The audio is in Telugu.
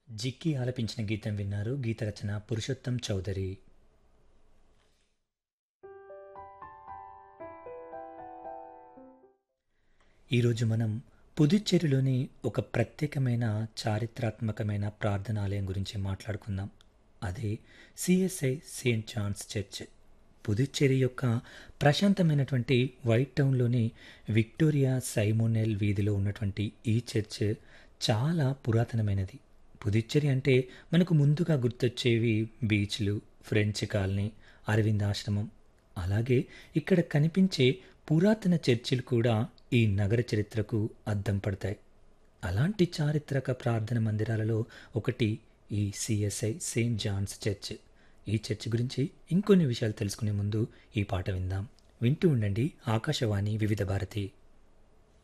జిక్కి ఆలపించిన గీతం విన్నారు గీత రచన పురుషోత్తం చౌదరి ఈరోజు మనం పుదుచ్చేరిలోని ఒక ప్రత్యేకమైన చారిత్రాత్మకమైన ప్రార్థనాలయం గురించి మాట్లాడుకుందాం అదే CSI saint John's church Puducherry యొక్క ప్రశాంతమైనటువంటి వైట్ టౌన్లోని విక్టోరియా సైమోనెల్ వీధిలో ఉన్నటువంటి ఈ చర్చ్ చాలా పురాతనమైనది పుదుచ్చేరి అంటే మనకు ముందుగా గుర్తొచ్చేవి బీచ్లు ఫ్రెంచ్ కాలనీ అరవింద్ ఆశ్రమం అలాగే ఇక్కడ కనిపించే పురాతన చర్చిలు కూడా ఈ నగర చరిత్రకు అద్దం పడతాయి అలాంటి చారిత్రక ప్రార్థన మందిరాలలో ఒకటి ఈ సిఎస్ఐ సెయింట్ జాన్స్ చర్చ్ ఈ చర్చ్ గురించి ఇంకొన్ని విషయాలు తెలుసుకునే ముందు ఈ పాట విందాం వింటూ ఉండండి ఆకాశవాణి వివిధ భారతి